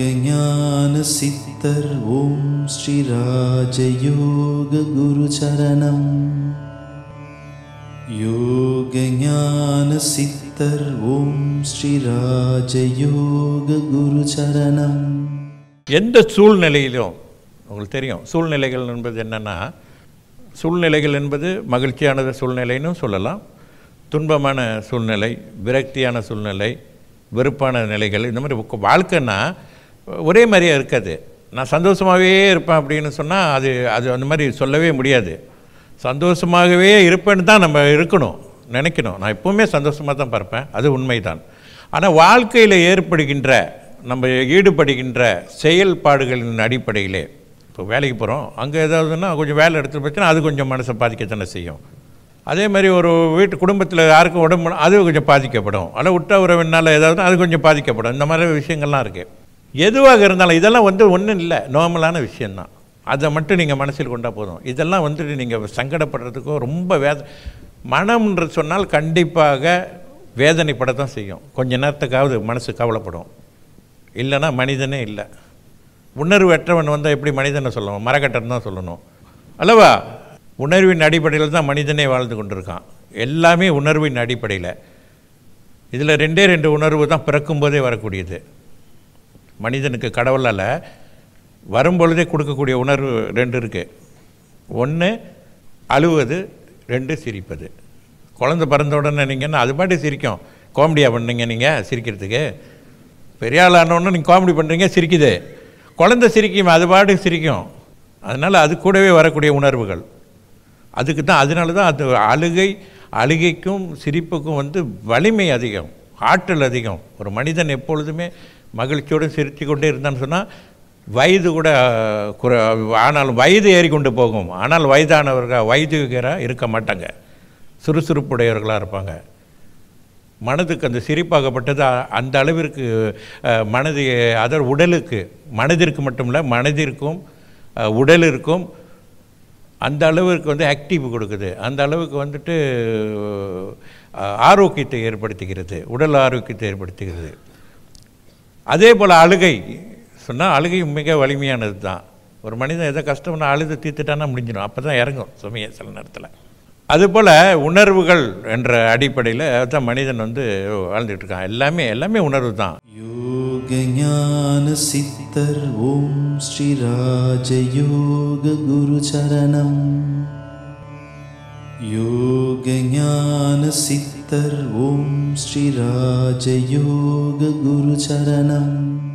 யோகஞான சித்தர் ஓம் ஸ்ரீ ராஜயோக குரு சரணம் யோகஞான சித்தர் ஓம் ஸ்ரீ ராஜயோக குரு சரணம் எந்த சூழ்நிலையிலும் உங்களுக்கு தெரியும் சூழ்நிலைகள் என்பது என்னென்னா சூழ்நிலைகள் என்பது மகிழ்ச்சியான சூழ்நிலைன்னு சொல்லலாம் துன்பமான சூழ்நிலை விரக்தியான சூழ்நிலை வெறுப்பான நிலைகள் இந்த மாதிரி உக்க- வாழ்க்கைன்னா ஒரே மாதிரியாக இருக்காது நான் சந்தோஷமாகவே இருப்பேன் அப்படின்னு சொன்னால் அது அது அந்த மாதிரி சொல்லவே முடியாது சந்தோஷமாகவே இருப்பேன்னு தான் நம்ம இருக்கணும் நினைக்கணும் நான் எப்போவுமே சந்தோஷமாக தான் பார்ப்பேன் அது உண்மைதான் ஆனால் வாழ்க்கையில் ஏற்படுகின்ற நம்ம ஈடுபடுகின்ற செயல்பாடுகளின் அடிப்படையிலே இப்போ வேலைக்கு போகிறோம் அங்கே ஏதாவதுன்னா கொஞ்சம் வேலை எடுத்து போச்சுன்னா அது கொஞ்சம் மனசை பாதிக்கத்தானே செய்யும் அதே மாதிரி ஒரு வீட்டு குடும்பத்தில் யாருக்கும் உடம்பு அது கொஞ்சம் பாதிக்கப்படும் அல்ல விட்ட உறவினால் ஏதாவது அது கொஞ்சம் பாதிக்கப்படும் இந்த மாதிரி விஷயங்கள்லாம் இருக்குது எதுவாக இருந்தாலும் இதெல்லாம் வந்து ஒன்றும் இல்லை நார்மலான விஷயந்தான் அதை மட்டும் நீங்கள் மனசில் கொண்டா போதும் இதெல்லாம் வந்துட்டு நீங்கள் சங்கடப்படுறதுக்கோ ரொம்ப வேத மனம்ன்ற சொன்னால் கண்டிப்பாக வேதனைப்படத்தான் செய்யும் கொஞ்ச நேரத்துக்காவது மனசு கவலைப்படும் இல்லைன்னா மனிதனே இல்லை உணர்வற்றவன் வந்தால் எப்படி மனிதனை சொல்லணும் மரக்கட்டன் தான் சொல்லணும் அல்லவா உணர்வின் அடிப்படையில் தான் மனிதனே வாழ்ந்து கொண்டிருக்கான் எல்லாமே உணர்வின் அடிப்படையில் இதில் ரெண்டே ரெண்டு உணர்வு தான் பிறக்கும்போதே வரக்கூடியது மனிதனுக்கு கடவுளால் வரும்பொழுதே கொடுக்கக்கூடிய உணர்வு ரெண்டு இருக்குது ஒன்று அழுவது ரெண்டு சிரிப்பது குழந்தை பிறந்த உடனே நீங்கள் அது பாட்டு சிரிக்கும் காமெடியாக பண்ணீங்க நீங்கள் சிரிக்கிறதுக்கு பெரிய ஆள் ஆனோன்னு நீங்கள் காமெடி பண்ணுறீங்க சிரிக்குது குழந்தை சிரிக்கும் அது பாட்டு சிரிக்கும் அதனால் அது கூடவே வரக்கூடிய உணர்வுகள் அதுக்கு தான் அதனால தான் அது அழுகை அழுகைக்கும் சிரிப்புக்கும் வந்து வலிமை அதிகம் ஆற்றல் அதிகம் ஒரு மனிதன் எப்பொழுதுமே மகிழ்ச்சியோடு சிரித்து கொண்டே இருந்தான்னு சொன்னால் வயது கூட அஹ், குற ஆனாலும் வயது ஏறிக்கொண்டு போகும் ஆனால் வயதானவர்கள் வயதுகராக இருக்க மாட்டாங்க சுறுசுறுப்புடையவர்களாக இருப்பாங்க மனதுக்கு அந்த சிரிப்பாகப்பட்டது அ- அந்த அளவிற்கு அஹ், மனது அதர் உடலுக்கு மனதிற்கு மட்டுமில்ல மனதிற்கும் அஹ், உடலிற்கும் அந்த அளவுக்கு வந்து ஆக்டிவ் கொடுக்குது அந்த அளவுக்கு வந்துட்டு அஹ், ஆரோக்கியத்தை ஏற்படுத்துகிறது உடல் ஆரோக்கியத்தை ஏற்படுத்துகிறது அதே போல் அழுகை சொன்னால் அழுகை மிக வலிமையானது தான் ஒரு மனிதன் எதை கஷ்டம்னா அழுது தீர்த்துட்டானா முடிஞ்சிடும் அப்போ தான் இறங்கும் சுமையை சில நேரத்தில் அதுபோல் உணர்வுகள் என்ற அடிப்படையில் தான் மனிதன் வந்து வாழ்ந்துட்டு இருக்கான் எல்லாமே எல்லாமே உணர்வு தான் யோகஞான சித்தர் ஓம் ஸ்ரீ ராஜயோக குரு சரணம் யோகஞான சித்தர் ஓம் ஸ்ரீ ராஜயோக குரு சரணம்